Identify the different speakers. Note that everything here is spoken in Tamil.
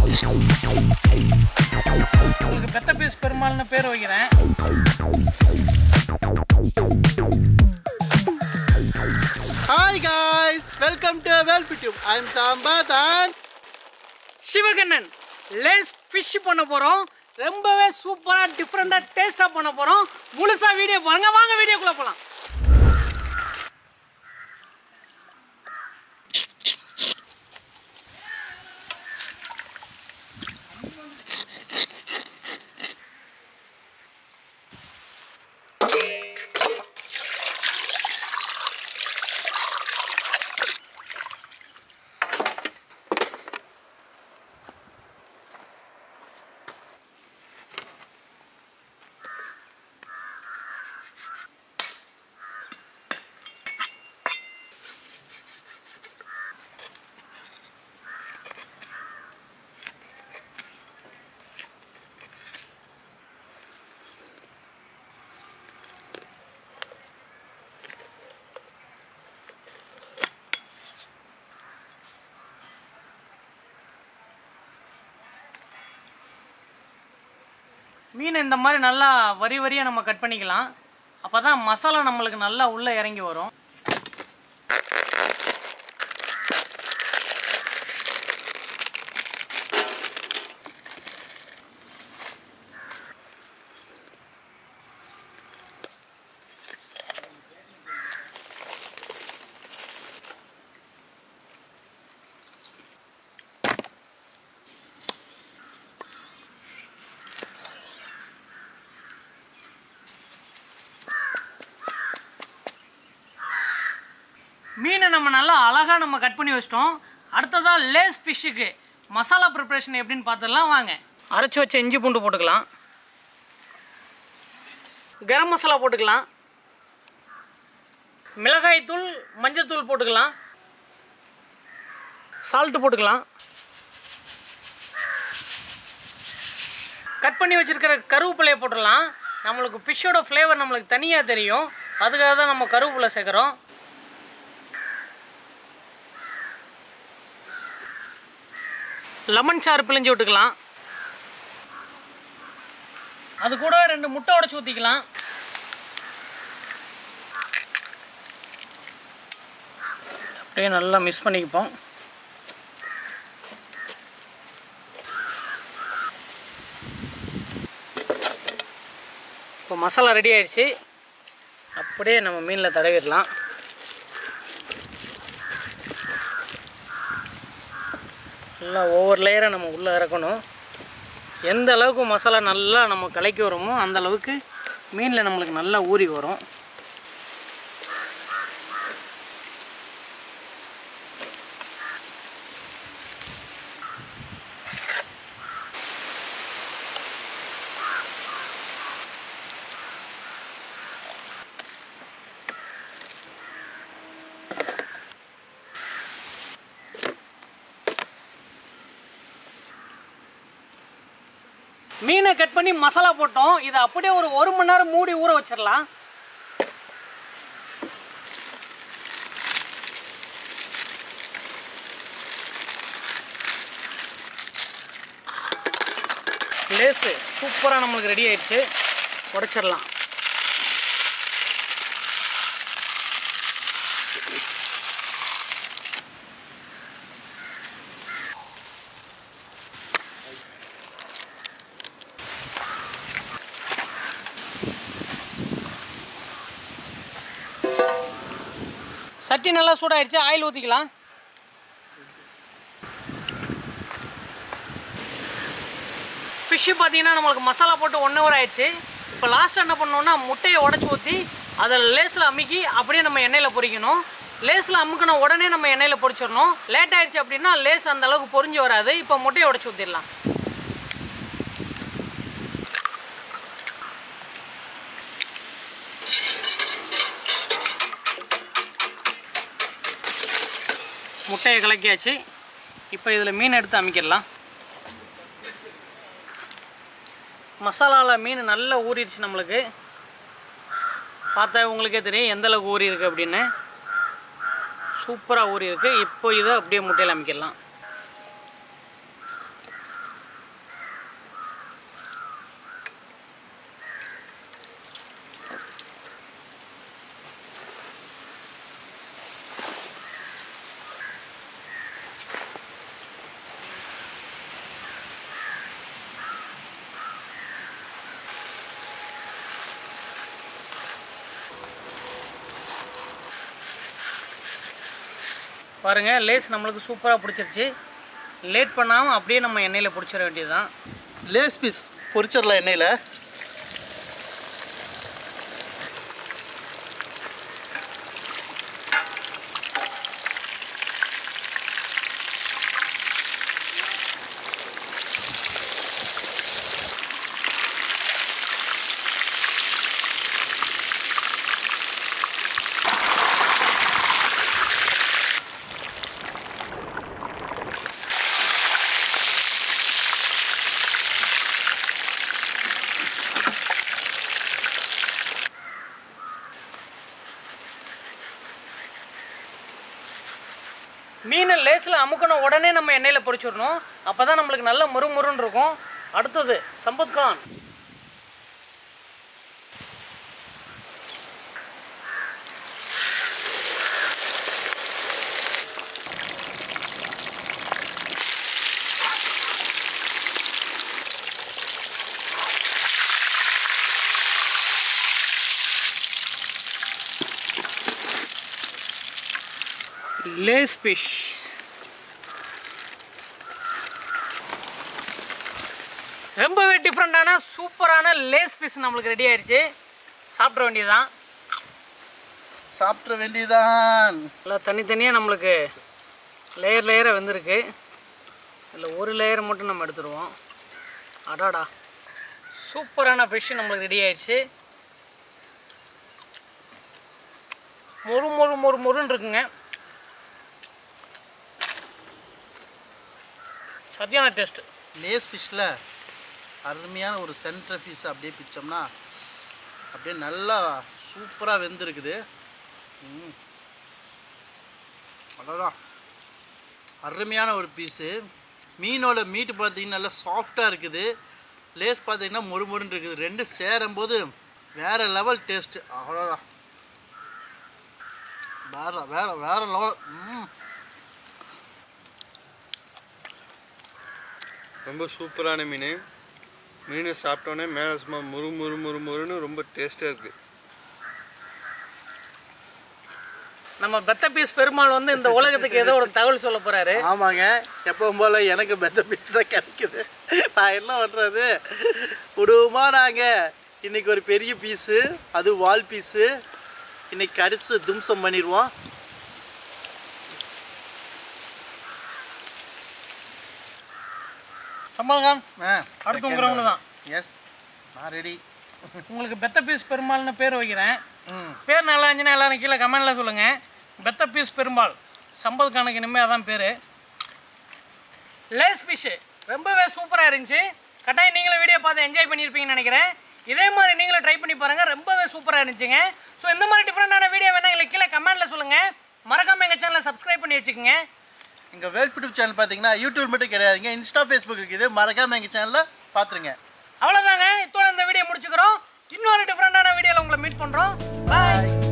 Speaker 1: உங்களுக்கு பெத்த பீஸ் பெருமாள்னு பேர் வைக்கிறேன்
Speaker 2: ஹாய் காய்ஸ் வெல்கம் டு வெல்பிட்யூப் I am Sampath and
Speaker 1: Sivakannan லேஸ் ஃபிஷ் பண்ண போகிறோம் ரொம்பவே சூப்பராக டிஃப்ரெண்ட்டாக டேஸ்ட்டாக பண்ண போகிறோம் முழுசாக வீடியோ பாருங்க வாங்க வீடியோக்குள்ளே போகலாம் மீன் இந்த மாதிரி நல்லா வரி வரியாக நம்ம கட் பண்ணிக்கலாம் அப்போ தான் மசாலா நம்மளுக்கு நல்லா உள்ளே இறங்கி வரும் மீனை நம்ம நல்லா அழகாக நம்ம கட் பண்ணி வச்சிட்டோம் அடுத்ததாக லேஸ் ஃபிஷ்ஷுக்கு மசாலா ப்ரிப்ரேஷன் எப்படின்னு பார்த்துடலாம் வாங்க அரைச்சி வச்ச இஞ்சி பூண்டு போட்டுக்கலாம் கரம் மசாலா போட்டுக்கலாம் மிளகாய் தூள் மஞ்சத்தூள் போட்டுக்கலாம் சால்ட்டு போட்டுக்கலாம் கட் பண்ணி வச்சிருக்கிற கருவேப்பிலையை போட்டுடலாம் நம்மளுக்கு ஃபிஷ்ஷோட ஃப்ளேவர் நம்மளுக்கு தனியாக தெரியும் அதுக்காக தான் நம்ம கருவேப்பிலை சேர்க்குறோம் லெமன் சாறு பிழிஞ்சு விட்டுக்கலாம் அது கூட ரெண்டு முட்டை உடச்சி ஊற்றிக்கலாம் அப்படியே நல்லா மிக்ஸ் பண்ணிக்கப்போம் இப்போ மசாலா ரெடி ஆயிடுச்சு அப்படியே நம்ம மீனில் தடவிடலாம் நல்லா ஒவ்வொரு லேயராக நம்ம உள்ளே இறக்கணும் எந்த அளவுக்கு மசாலா நல்லா நம்ம கலக்கி வரோமோ அந்த அளவுக்கு மீனில் நம்மளுக்கு நல்லா ஊறி வரும் மீனை கட் பண்ணி மசாலா போட்டோம் இதை அப்படியே ஒரு ஒரு மணி நேரம் மூடி ஊற வச்சிடலாம் லேஸு சூப்பராக நம்மளுக்கு ரெடி ஆயிடுச்சு உடைச்சிடலாம் சட்டி நல்லா சூடாயிடுச்சு ஆயில் ஊற்றிக்கலாம் ஃபிஷ்ஷு பார்த்தீங்கன்னா நம்மளுக்கு மசாலா போட்டு ஒன் ஹவர் ஆயிடுச்சு இப்போ லாஸ்ட் என்ன பண்ணோம்னா முட்டையை உடச்சி ஊற்றி அதை லேஸில் அமுக்கி அப்படியே நம்ம எண்ணெயில் பொரிக்கணும் லேஸில் அமுக்கின உடனே நம்ம எண்ணெயில் பொரிச்சிடணும் லேட் ஆயிடுச்சு அப்படின்னா லேஸ் அந்த அளவுக்கு பொரிஞ்சு வராது இப்போ முட்டையை உடச்சி ஊற்றிடலாம் முட்டையை கலக்கியாச்சு இப்போ இதில் மீன் எடுத்து அமைக்கிடலாம் மசாலாவில் மீன் நல்லா ஊறிடுச்சு நம்மளுக்கு பார்த்தா உங்களுக்கே தெரியும் எந்த அளவுக்கு ஊறி இருக்கு அப்படின்னு சூப்பராக ஊறி இருக்கு இப்போ இதை அப்படியே முட்டையில் அமைக்கிடலாம் பாருங்கள் லேஸ் நம்மளுக்கு சூப்பராக பிடிச்சிருச்சு லேட் பண்ணாமல் அப்படியே நம்ம எண்ணெயில் பிடிச்சிட வேண்டியது தான்
Speaker 2: லேஸ் பீஸ் பொரிச்சிடலாம் எண்ணெயில்
Speaker 1: மீனை லேஸில் அமுக்கின உடனே நம்ம எண்ணெயில் பொரிச்சிடணும் அப்போ தான் நம்மளுக்கு நல்ல முறு முருன்னு இருக்கும் அடுத்தது சம்பத் கான் லேஸ் ஃபிஷ் ரொம்பவே டிஃப்ரெண்ட்டான சூப்பரான லேஸ் ஃபிஷ் நம்மளுக்கு ரெடி ஆயிடுச்சு சாப்பிட வேண்டியதுதான்
Speaker 2: சாப்பிட வேண்டியதான்
Speaker 1: எல்லாம் தனித்தனியாக நம்மளுக்கு லேயர் லேயராக வெந்திருக்கு இதில் ஒரு லேயர் மட்டும் நம்ம எடுத்துருவோம் அடாடா சூப்பரான ஃபிஷ் நம்மளுக்கு ரெடி ஆயிடுச்சு மொறு மொறு மொறு மொறுன்னு இருக்குங்க சரியான டேஸ்ட்டு
Speaker 2: லேஸ் ஃபிஷ்ஷில் அருமையான ஒரு சென்டர் பீஸ் அப்படியே பிச்சோம்னா அப்படியே நல்லா சூப்பராக வெந்திருக்குது ம். அடடா அருமையான ஒரு பீஸு மீனோட மீட்டு பார்த்தீங்கன்னா நல்லா சாஃப்டாக இருக்குது லேஸ் பார்த்தீங்கன்னா மொறுமொறுன்னு இருக்குது ரெண்டும் சேரும்போது வேறு லெவல் டேஸ்ட்டு அவ்வளோடா வேற வேற வேற லெவல் ம்
Speaker 3: ரொம்ப சூப்பரான மீன் மீனை சாப்பிட்டோன்னே மேலே சும்மா முறு முறு முறு முறுன்னு ரொம்ப டேஸ்ட்டாக இருக்குது
Speaker 1: நம்ம பெத்த பீஸ் பெருமாள் வந்து இந்த உலகத்துக்கு ஏதோ ஒரு தகவல் சொல்ல போறாரு
Speaker 2: ஆமாங்க எப்பவும் போல் எனக்கு பெத்த பீஸ் தான் கிடைக்குது நான் என்ன பண்ணுறது விடுவோமா நாங்கள் இன்னைக்கு ஒரு பெரிய பீஸு அது வால் பீஸு இன்னைக்கு கடிச்சு தும்சம் பண்ணிடுவோம்
Speaker 1: சம்பல்கான்
Speaker 2: ஆ
Speaker 1: அடுத்து உங்க round தான்
Speaker 2: எஸ் நான் ரெடி
Speaker 1: உங்களுக்கு பெத்த பீஸ் பெருமாள்னு பேர் வைக்கிறேன்
Speaker 2: ம்
Speaker 1: பேர் நல்லா இருந்துச்சுன்னா எல்லாரும் கீழே கமெண்ட்ல சொல்லுங்க பெத்த பீஸ் பெருமாள் சம்பல் கணக்கு இனிமேல் அதான் பேர் லேஸ் ஃபிஷ்ஷு ரொம்பவே சூப்பராக இருந்துச்சு கட்டாயம் நீங்களும் வீடியோ பார்த்து என்ஜாய் பண்ணியிருப்பீங்கன்னு நினைக்கிறேன் இதே மாதிரி நீங்களும் ட்ரை பண்ணி பாருங்கள் ரொம்பவே சூப்பராக இருந்துச்சுங்க ஸோ இந்த மாதிரி டிஃப்ரெண்டான வீடியோ வேணால் எங்களுக்கு கீழே கமெண்ட்டில் சொல்லுங்கள் மறக்காமல் எங்கள் சேனலை சப்ஸ்கிரைப் பண்ணி வச்சுக்கோங்க
Speaker 2: எங்கள் வேல் யூடியூப் சேனல் பார்த்தீங்கன்னா யூடியூப் மட்டும் கிடையாதுங்க இன்ஸ்டா ஃபேஸ்புக் இருக்குது மறக்காமல் எங்கள் சேனலில் பார்த்துருங்க
Speaker 1: அவ்வளோதாங்க இதோட இந்த வீடியோ முடிச்சுக்கிறோம் இன்னொரு டிஃப்ரெண்டான வீடியோவில் உங்களை மீட் பண்ணுறோம் பாய்